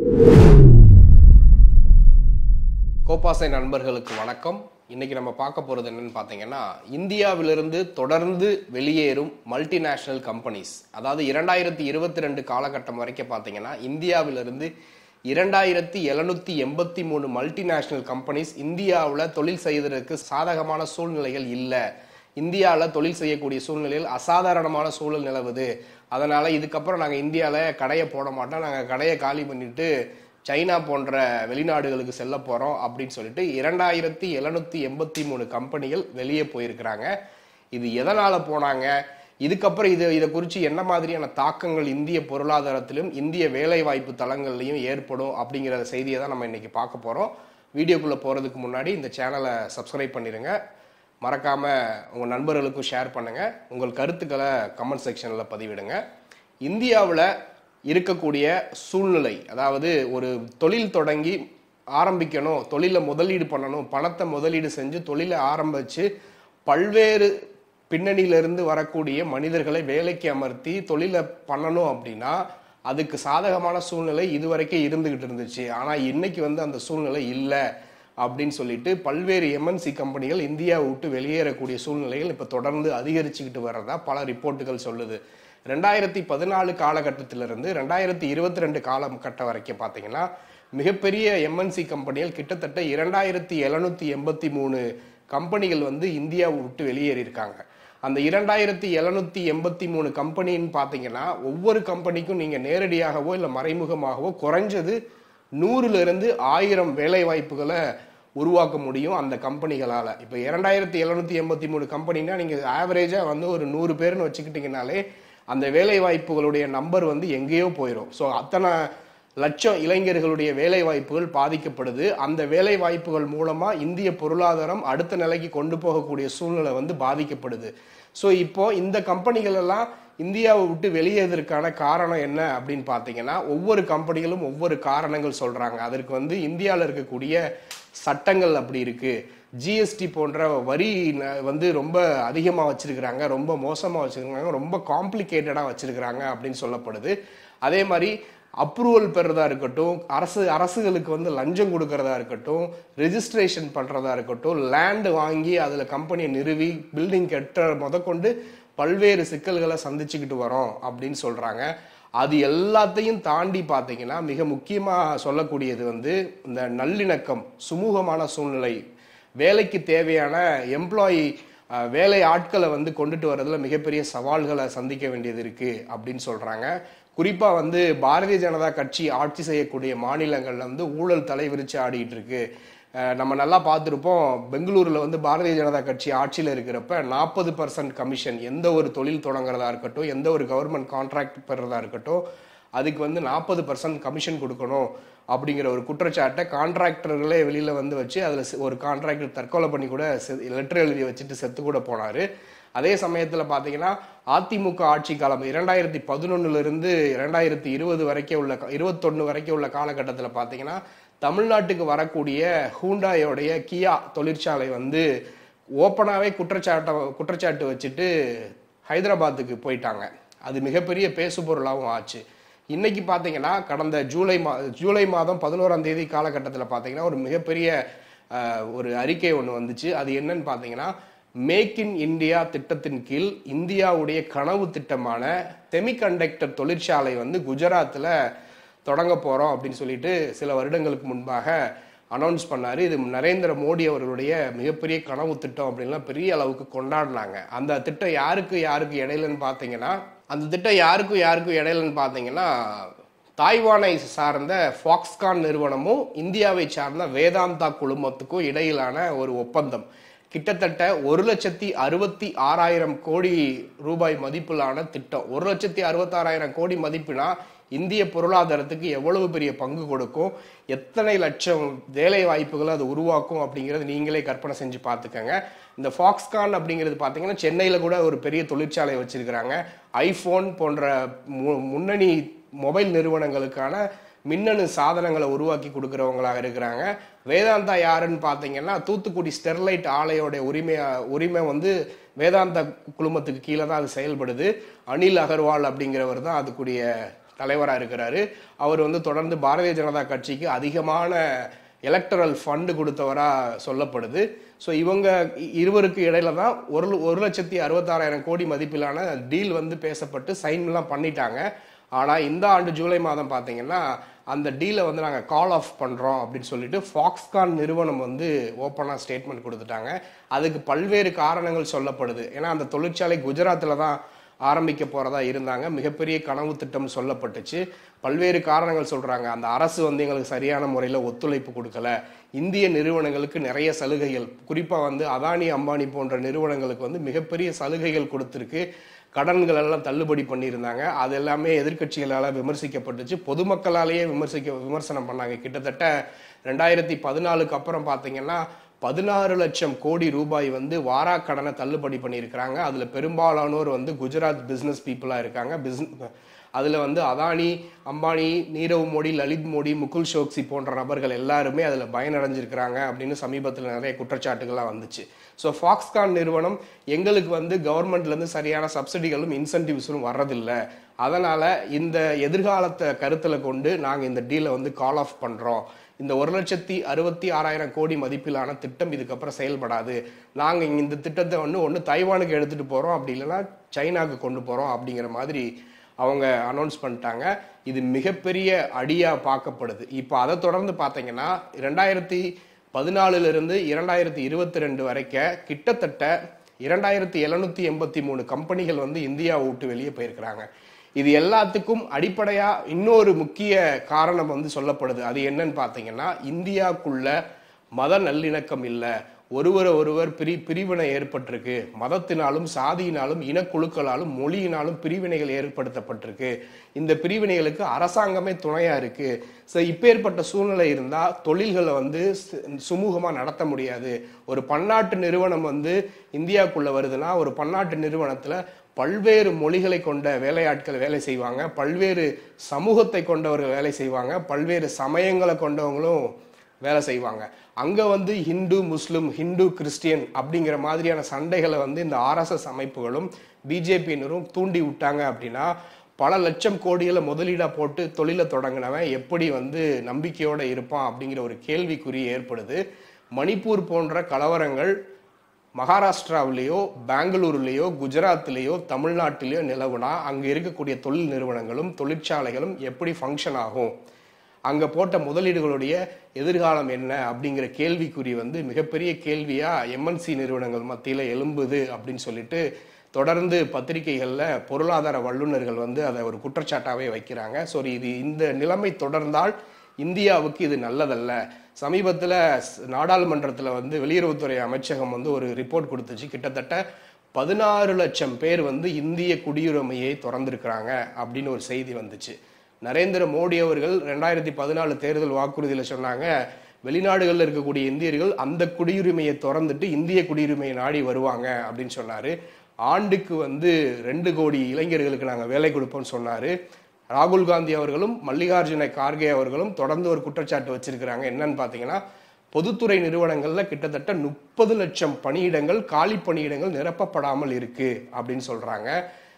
கோபாசை நண்பர்களுக்கு வணக்கம் இன்னைக்கு நம்ம பார்க்க போறது என்னன்னு பார்த்தீங்கன்னா இந்தியாவிலிருந்து தொடர்ந்து வெளியேறும் மல்டிநேஷனல் கம்பெனிஸ் அதாவது இரண்டாயிரத்தி இருபத்தி ரெண்டு காலகட்டம் வரைக்கும் பார்த்தீங்கன்னா இந்தியாவிலிருந்து இரண்டாயிரத்தி எழுநூத்தி எண்பத்தி மூணு மல்டிநேஷனல் கம்பெனிஸ் இந்தியாவில் தொழில் செய்வதற்கு சாதகமான சூழ்நிலைகள் இல்லை இந்தியாவில் தொழில் செய்யக்கூடிய சூழ்நிலையில் அசாதாரணமான சூழல் நிலவுது அதனால இதுக்கப்புறம் நாங்கள் இந்தியாவில் கடையை போட மாட்டோம் நாங்கள் கடையை காலி பண்ணிட்டு சைனா போன்ற வெளிநாடுகளுக்கு செல்ல போறோம் அப்படின்னு சொல்லிட்டு இரண்டாயிரத்தி எழுநூத்தி எண்பத்தி மூணு கம்பெனிகள் வெளியே போயிருக்கிறாங்க இது எதனால போனாங்க இதுக்கப்புறம் இது இதை குறித்து என்ன மாதிரியான தாக்கங்கள் இந்திய பொருளாதாரத்திலும் இந்திய வேலைவாய்ப்பு தளங்கள்லையும் ஏற்படும் அப்படிங்கிற செய்தியை தான் நம்ம இன்னைக்கு பார்க்க போறோம் வீடியோக்குள்ள போறதுக்கு முன்னாடி இந்த சேனலை சப்ஸ்கிரைப் பண்ணிடுங்க மறக்காம உங்க நண்பர்களுக்கும் ஷேர் பண்ணுங்க உங்கள் கருத்துக்களை கமெண்ட் செக்ஷன்ல பதிவிடுங்க இந்தியாவில் இருக்கக்கூடிய சூழ்நிலை அதாவது ஒரு தொழில் தொடங்கி ஆரம்பிக்கணும் தொழிலை முதலீடு பண்ணணும் பணத்தை முதலீடு செஞ்சு தொழிலை ஆரம்பிச்சு பல்வேறு பின்னணியிலிருந்து வரக்கூடிய மனிதர்களை வேலைக்கு அமர்த்தி தொழிலை பண்ணணும் அப்படின்னா அதுக்கு சாதகமான சூழ்நிலை இதுவரைக்கும் இருந்துகிட்டு இருந்துச்சு ஆனா இன்னைக்கு வந்து அந்த சூழ்நிலை இல்லை அப்படின்னு சொல்லிட்டு பல்வேறு எம்என்சி கம்பெனிகள் இந்தியாவை விட்டு வெளியேறக்கூடிய சூழ்நிலைகள் இப்போ தொடர்ந்து அதிகரிச்சுக்கிட்டு வர்றதா பல ரிப்போர்ட்டுகள் சொல்லுது ரெண்டாயிரத்தி பதினாலு காலகட்டத்திலிருந்து ரெண்டாயிரத்தி இருபத்தி ரெண்டு காலகட்டம் வரைக்கும் பார்த்தீங்கன்னா மிகப்பெரிய எம்என்சி கம்பெனிகள் கிட்டத்தட்ட இரண்டாயிரத்தி எழுநூத்தி எண்பத்தி மூணு கம்பெனிகள் வந்து இந்தியாவை விட்டு வெளியேறியிருக்காங்க அந்த இரண்டாயிரத்தி எழுநூத்தி எண்பத்தி மூணு கம்பெனின்னு பார்த்தீங்கன்னா ஒவ்வொரு கம்பெனிக்கும் நீங்கள் நேரடியாகவோ இல்லை மறைமுகமாகவோ குறைஞ்சது நூறுல இருந்து ஆயிரம் வேலை வாய்ப்புகளை உருவாக்க முடியும் அந்த கம்பெனிகளால் இப்போ இரண்டாயிரத்தி எழுநூத்தி எண்பத்தி மூணு கம்பெனினா நீங்கள் ஆவரேஜாக வந்து ஒரு நூறு பேர்னு வச்சுக்கிட்டிங்கனாலே அந்த வேலை வாய்ப்புகளுடைய நம்பர் வந்து எங்கேயோ போயிடும் ஸோ அத்தனை லட்சம் இளைஞர்களுடைய வேலை வாய்ப்புகள் பாதிக்கப்படுது அந்த வேலை வாய்ப்புகள் மூலமா இந்திய பொருளாதாரம் அடுத்த நிலைக்கு கொண்டு போகக்கூடிய சூழ்நிலை வந்து பாதிக்கப்படுது ஸோ இப்போ இந்த கம்பெனிகள் எல்லாம் இந்தியாவை விட்டு வெளியேறதற்கான காரணம் என்ன அப்படின்னு பார்த்தீங்கன்னா ஒவ்வொரு கம்பெனிகளும் ஒவ்வொரு காரணங்கள் சொல்றாங்க அதற்கு வந்து இந்தியாவில் இருக்கக்கூடிய சட்டங்கள் அப்படி இருக்கு ஜிஎஸ்டி போன்ற வரி ந- வந்து ரொம்ப அதிகமாக வச்சிருக்கிறாங்க ரொம்ப மோசமாக வச்சிருக்காங்க ரொம்ப காம்ப்ளிகேட்டடாக வச்சிருக்கிறாங்க அப்படின்னு சொல்லப்படுது அதே மாதிரி அப்ரூவல் பெறதா இருக்கட்டும் அரசு அரசுகளுக்கு வந்து லஞ்சம் கொடுக்கறதா இருக்கட்டும் ரெஜிஸ்ட்ரேஷன் பண்றதா இருக்கட்டும் லேண்ட் வாங்கி அதுல கம்பெனியை நிறுவி பில்டிங் கட்ட முதற்கொண்டு பல்வேறு சிக்கல்களை சந்திச்சுக்கிட்டு வரோம் அப்படின்னு சொல்றாங்க அது எல்லாத்தையும் தாண்டி பார்த்தீங்கன்னா மிக முக்கியமாக சொல்லக்கூடியது வந்து இந்த நல்லிணக்கம் சுமூகமான சூழ்நிலை வேலைக்கு தேவையான எம்ப்ளாயி வேலை ஆட்களை வந்து கொண்டுட்டு வரதுல மிகப்பெரிய சவால்களை சந்திக்க வேண்டியது இருக்கு அப்படின்னு சொல்றாங்க குறிப்பா வந்து பாரதிய ஜனதா கட்சி ஆட்சி செய்யக்கூடிய மாநிலங்கள்ல வந்து ஊழல் தலைவிரிச்சு ஆடிட்டு இருக்கு அஹ் நம்ம நல்லா பார்த்துருப்போம் பெங்களூர்ல வந்து பாரதிய ஜனதா கட்சி ஆட்சியில் இருக்கிறப்ப நாற்பது பர்சன்ட் கமிஷன் எந்த ஒரு தொழில் தொடங்குறதா இருக்கட்டும் எந்த ஒரு கவர்மெண்ட் கான்ட்ராக்ட் பெறதா இருக்கட்டும் அதுக்கு வந்து நாற்பது பர்சன்ட் கமிஷன் கொடுக்கணும் அப்படிங்கிற ஒரு குற்றச்சாட்டை கான்ட்ராக்டர்களே வெளியில வந்து வச்சு அதுல செ- ஒரு கான்ட்ராக்டர் தற்கொலை பண்ணி கூட லெட்டர் எழுதி வச்சுட்டு செத்து கூட போனாரு அதே சமயத்துல பாத்தீங்கன்னா அதிமுக ஆட்சி காலம் இரண்டாயிரத்தி பதினொன்னுல இருந்து இரண்டாயிரத்தி இருபது வரைக்கும் உள்ள இருபத்தொன்னு வரைக்கும் உள்ள காலகட்டத்துல பாத்தீங்கன்னா தமிழ்நாட்டுக்கு வரக்கூடிய ஹூண்டாயோடைய கியா தொழிற்சாலை வந்து ஓப்பனாவே குற்றச்சாட்டை குற்றச்சாட்டு வச்சுட்டு ஹைதராபாத்துக்கு போயிட்டாங்க அது மிகப்பெரிய பேசுபொருளாகவும் ஆச்சு இன்னைக்கு பார்த்தீங்கன்னா கடந்த ஜூலை மா ஜூலை மாதம் பதினோராம் தேதி காலகட்டத்தில் பார்த்தீங்கன்னா ஒரு மிகப்பெரிய அஹ், ஒரு அறிக்கை ஒன்று வந்துச்சு அது என்னன்னு பார்த்தீங்கன்னா மேக் இன் இந்தியா திட்டத்தின் கீழ் இந்தியாவுடைய கனவு திட்டமான செமிகண்டக்டர் தொழிற்சாலை வந்து குஜராத்தில் தொடங்க போகிறோம் அப்படின்னு சொல்லிட்டு சில வருடங்களுக்கு முன்பாக அனௌன்ஸ் பண்ணாரு இது நரேந்திர மோடி அவர்களுடைய மிகப்பெரிய கனவு திட்டம் அப்படின்லாம் பெரிய அளவுக்கு கொண்டாடினாங்க அந்த திட்டம் யாருக்கு யாருக்கு இடையிலன்னு பார்த்தீங்கன்னா அந்த திட்டம் யாருக்கும் யாருக்கும் இடையிலன்னு பார்த்தீங்கன்னா தாய்வானை சார்ந்த ஃபாக்ஸ்கான் நிறுவனமும் இந்தியாவை சார்ந்த வேதாந்தா குழுமத்துக்கும் இடையிலான ஒரு ஒப்பந்தம் கிட்டத்தட்ட ஒரு லட்சத்தி அறுபத்தி ஆறாயிரம் கோடி ரூபாய் மதிப்பிலான திட்டம் ஒரு லட்சத்தி அறுபத்தாறாயிரம் கோடி மதிப்பினா இந்திய பொருளாதாரத்துக்கு எவ்வளவு பெரிய பங்கு கொடுக்கும் எத்தனை லட்சம் வேலை வாய்ப்புகளை அது உருவாக்கும் அப்படிங்கிறது நீங்களே கற்பனை செஞ்சு பார்த்துக்கங்க இந்த ஃபாக்ஸ்கான் அப்படிங்கிறது பார்த்தீங்கன்னா சென்னையில் கூட ஒரு பெரிய தொழிற்சாலை வச்சிருக்கிறாங்க ஐஃபோன் போன்ற மு- முன்னணி மொபைல் நிறுவனங்களுக்கான மின்னணு சாதனங்களை உருவாக்கி கொடுக்குறவங்களாக இருக்கிறாங்க வேதாந்தா யாருன்னு பார்த்தீங்கன்னா தூத்துக்குடி ஸ்டெர்லைட் ஆலையோட உரிமை உரிமை வந்து வேதாந்தா குழுமத்துக்கு கீழே தான் அது செயல்படுது அனில் அகர்வால் அப்படிங்கிறவர் தான் அதுக்குரிய தலைவராக இருக்கிறாரு அவர் வந்து தொடர்ந்து பாரதிய ஜனதா கட்சிக்கு அதிகமான எலக்டரல் ஃபண்டு கொடுத்தவரா சொல்லப்படுது ஸோ இவங்க இ- இருவருக்கு இடையில தான் ஒரு ஒரு லட்சத்தி அறுபத்தாறாயிரம் கோடி மதிப்பிலான டீல் வந்து பேசப்பட்டு சைன்லாம் பண்ணிட்டாங்க ஆனால் இந்த ஆண்டு ஜூலை மாதம் பார்த்தீங்கன்னா அந்த டீலை வந்து நாங்கள் கால் ஆஃப் பண்ணுறோம் அப்படின்னு சொல்லிட்டு ஃபாக்ஸ்கான் நிறுவனம் வந்து ஓப்பனாக ஸ்டேட்மெண்ட் கொடுத்துட்டாங்க அதுக்கு பல்வேறு காரணங்கள் சொல்லப்படுது ஏன்னா அந்த தொழிற்சாலை குஜராத்தில் தான் ஆரம்பிக்க போறதா இருந்தாங்க மிகப்பெரிய கனவு திட்டம் சொல்லப்பட்டுச்சு பல்வேறு காரணங்கள் சொல்றாங்க அந்த அரசு வந்து எங்களுக்கு சரியான முறையில் ஒத்துழைப்பு கொடுக்கல இந்திய நிறுவனங்களுக்கு நிறைய சலுகைகள் குறிப்பா வந்து அதானி அம்பானி போன்ற நிறுவனங்களுக்கு வந்து மிகப்பெரிய சலுகைகள் கொடுத்துருக்கு கடன்கள் எல்லாம் தள்ளுபடி பண்ணியிருந்தாங்க அது எல்லாமே எதிர்க்கட்சிகளால் விமர்சிக்கப்பட்டுச்சு பொதுமக்களாலேயே விமர்சிக்க விமர்சனம் பண்ணாங்க கிட்டத்தட்ட ரெண்டாயிரத்தி பதினாலுக்கு அப்புறம் பார்த்தீங்கன்னா பதினாறு லட்சம் கோடி ரூபாய் வந்து வாரா கடனை தள்ளுபடி பண்ணியிருக்கிறாங்க அதுல பெரும்பாலானோர் வந்து குஜராத் பிசினஸ் பீப்புளா இருக்காங்க பிசினஸ் அதுல வந்து அதானி அம்பானி நீரவ் மோடி லலித் மோடி முகுல் சோக்சி போன்ற நபர்கள் எல்லாருமே அதுல பயனடைஞ்சிருக்கிறாங்க அப்படின்னு சமீபத்தில் நிறைய குற்றச்சாட்டுகள்லாம் வந்துச்சு ஸோ ஃபாக்ஸ்கான் நிறுவனம் எங்களுக்கு வந்து கவர்மெண்ட்ல இருந்து சரியான சப்சிடிகளும் இன்சென்டிவ்ஸும் வர்றதில்ல அதனால இந்த எதிர்காலத்தை கருத்துல கொண்டு நாங்க இந்த டீலை வந்து கால் ஆஃப் பண்றோம் இந்த ஒரு லட்சத்தி அறுபத்தி ஆறாயிரம் கோடி மதிப்பிலான திட்டம் இதுக்கப்புறம் செயல்படாது நாங்க இங்க இந்த திட்டத்தை வந்து ஒன்று தைவானுக்கு எடுத்துட்டு போறோம் அப்படி இல்லைன்னா சைனாக்கு கொண்டு போறோம் அப்படிங்கிற மாதிரி அவங்க அனௌன்ஸ் பண்ணிட்டாங்க இது மிகப்பெரிய அடியா பார்க்கப்படுது இப்போ அதை தொடர்ந்து பார்த்தீங்கன்னா ரெண்டாயிரத்தி பதினாலுல இருந்து இரண்டாயிரத்தி இருபத்தி ரெண்டு வரைக்கும் கிட்டத்தட்ட இரண்டாயிரத்தி எழுநூத்தி எண்பத்தி மூணு கம்பெனிகள் வந்து இந்தியாவை விட்டு வெளியே போயிருக்கிறாங்க இது எல்லாத்துக்கும் அடிப்படையா இன்னொரு முக்கிய காரணம் வந்து சொல்லப்படுது அது என்னன்னு பார்த்தீங்கன்னா இந்தியாக்குள்ள மத நல்லிணக்கம் இல்லை ஒருவரை ஒருவர் பிரி பிரிவினை ஏற்பட்டிருக்கு மதத்தினாலும் சாதியினாலும் இனக்குழுக்களாலும் மொழியினாலும் பிரிவினைகள் ஏற்படுத்தப்பட்டிருக்கு இந்த பிரிவினைகளுக்கு அரசாங்கமே துணையா இருக்கு ஸோ இப்பேற்பட்ட சூழ்நிலை இருந்தா தொழில்களை வந்து சு- சுமூகமா நடத்த முடியாது ஒரு பன்னாட்டு நிறுவனம் வந்து இந்தியாவுக்குள்ள வருதுன்னா ஒரு பன்னாட்டு நிறுவனத்துல பல்வேறு மொழிகளை கொண்ட வேலையாட்கள் வேலை செய்வாங்க பல்வேறு சமூகத்தை கொண்டவர்கள் வேலை செய்வாங்க பல்வேறு சமயங்களை கொண்டவங்களும் வேலை செய்வாங்க அங்க வந்து ஹிந்து முஸ்லிம் ஹிந்து கிறிஸ்டியன் அப்படிங்கிற மாதிரியான சண்டைகளை வந்து இந்த ஆர்எஸ்எஸ் அமைப்புகளும் பிஜேபியினரும் தூண்டி விட்டாங்க அப்படின்னா பல லட்சம் கோடிகளை முதலீடா போட்டு தொழிலை தொடங்கினவன் எப்படி வந்து நம்பிக்கையோட இருப்பான் அப்படிங்கிற ஒரு கேள்விக்குறி ஏற்படுது மணிப்பூர் போன்ற கலவரங்கள் மகாராஷ்டிராவிலேயோ பெங்களூருலேயோ குஜராத்லேயோ தமிழ்நாட்டிலேயோ நிலவுனா அங்கே இருக்கக்கூடிய தொழில் நிறுவனங்களும் தொழிற்சாலைகளும் எப்படி ஃபங்க்ஷன் ஆகும் அங்கே போட்ட முதலீடுகளுடைய எதிர்காலம் என்ன அப்படிங்கிற கேள்விக்குறி வந்து மிகப்பெரிய கேள்வியா எம்என்சி நிறுவனங்கள் மத்தியில் எழும்புது அப்படின்னு சொல்லிட்டு தொடர்ந்து பத்திரிகைகளில் பொருளாதார வல்லுநர்கள் வந்து அதை ஒரு குற்றச்சாட்டாவே வைக்கிறாங்க ஸோ இது இந்த நிலைமை தொடர்ந்தால் இந்தியாவுக்கு இது நல்லதல்ல சமீபத்தில் நாடாளுமன்றத்தில் வந்து வெளியுறவுத்துறை அமைச்சகம் வந்து ஒரு ரிப்போர்ட் கொடுத்துச்சு கிட்டத்தட்ட பதினாறு லட்சம் பேர் வந்து இந்திய குடியுரிமையை திறந்திருக்கிறாங்க அப்படின்னு ஒரு செய்தி வந்துச்சு நரேந்திர மோடி அவர்கள் ரெண்டாயிரத்தி பதினாலு தேர்தல் வாக்குறுதியில் சொன்னாங்க வெளிநாடுகளில் இருக்கக்கூடிய இந்தியர்கள் அந்த குடியுரிமையை திறந்துட்டு இந்திய குடியுரிமையை நாடி வருவாங்க அப்படின்னு சொன்னாரு ஆண்டுக்கு வந்து ரெண்டு கோடி இளைஞர்களுக்கு நாங்கள் வேலை கொடுப்போம்னு சொன்னாரு ராகுல் காந்தி அவர்களும் மல்லிகார்ஜுன கார்கே அவர்களும் தொடர்ந்து ஒரு குற்றச்சாட்டு வச்சிருக்கிறாங்க என்னன்னு பார்த்தீங்கன்னா பொதுத்துறை நிறுவனங்கள்ல கிட்டத்தட்ட முப்பது லட்சம் பணியிடங்கள் காலி பணியிடங்கள் நிரப்பப்படாமல் இருக்கு அப்படின்னு சொல்றாங்க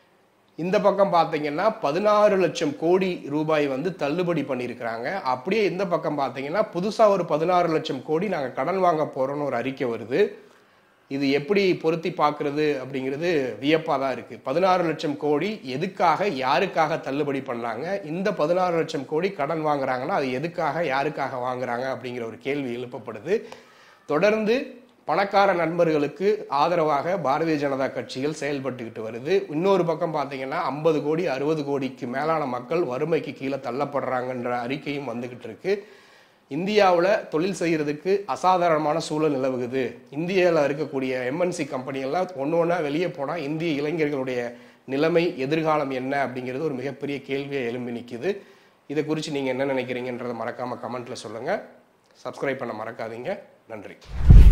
இந்த பக்கம் பார்த்தீங்கன்னா பதினாறு லட்சம் கோடி ரூபாய் வந்து தள்ளுபடி பண்ணியிருக்கிறாங்க அப்படியே இந்த பக்கம் பார்த்தீங்கன்னா புதுசா ஒரு பதினாறு லட்சம் கோடி நாங்கள் கடன் வாங்க போறோம்னு ஒரு அறிக்கை வருது இது எப்படி பொருத்தி பார்க்கிறது அப்படிங்கிறது வியப்பா தான் இருக்கு பதினாறு லட்சம் கோடி எதுக்காக யாருக்காக தள்ளுபடி பண்ணாங்க இந்த பதினாறு லட்சம் கோடி கடன் வாங்குறாங்கன்னா அது எதுக்காக யாருக்காக வாங்குறாங்க அப்படிங்கிற ஒரு கேள்வி எழுப்பப்படுது தொடர்ந்து பணக்கார நண்பர்களுக்கு ஆதரவாக பாரதிய ஜனதா கட்சிகள் செயல்பட்டுக்கிட்டு வருது இன்னொரு பக்கம் பார்த்தீங்கன்னா ஐம்பது கோடி அறுபது கோடிக்கு மேலான மக்கள் வறுமைக்கு கீழே தள்ளப்படுறாங்கன்ற அறிக்கையும் வந்துகிட்டு இருக்கு இந்தியாவில் தொழில் செய்யறதுக்கு அசாதாரணமான சூழல் நிலவுகுது இந்தியாவில் இருக்கக்கூடிய எம்என்சி கம்பெனிகள்லாம் ஒன்று ஒன்றா வெளியே போனால் இந்திய இளைஞர்களுடைய நிலைமை எதிர்காலம் என்ன அப்படிங்கிறது ஒரு மிகப்பெரிய கேள்வியை எழும்பி நிற்குது இதை குறித்து நீங்கள் என்ன நினைக்கிறீங்கன்றதை மறக்காமல் கமெண்ட்டில் சொல்லுங்கள் சப்ஸ்கிரைப் பண்ண மறக்காதீங்க நன்றி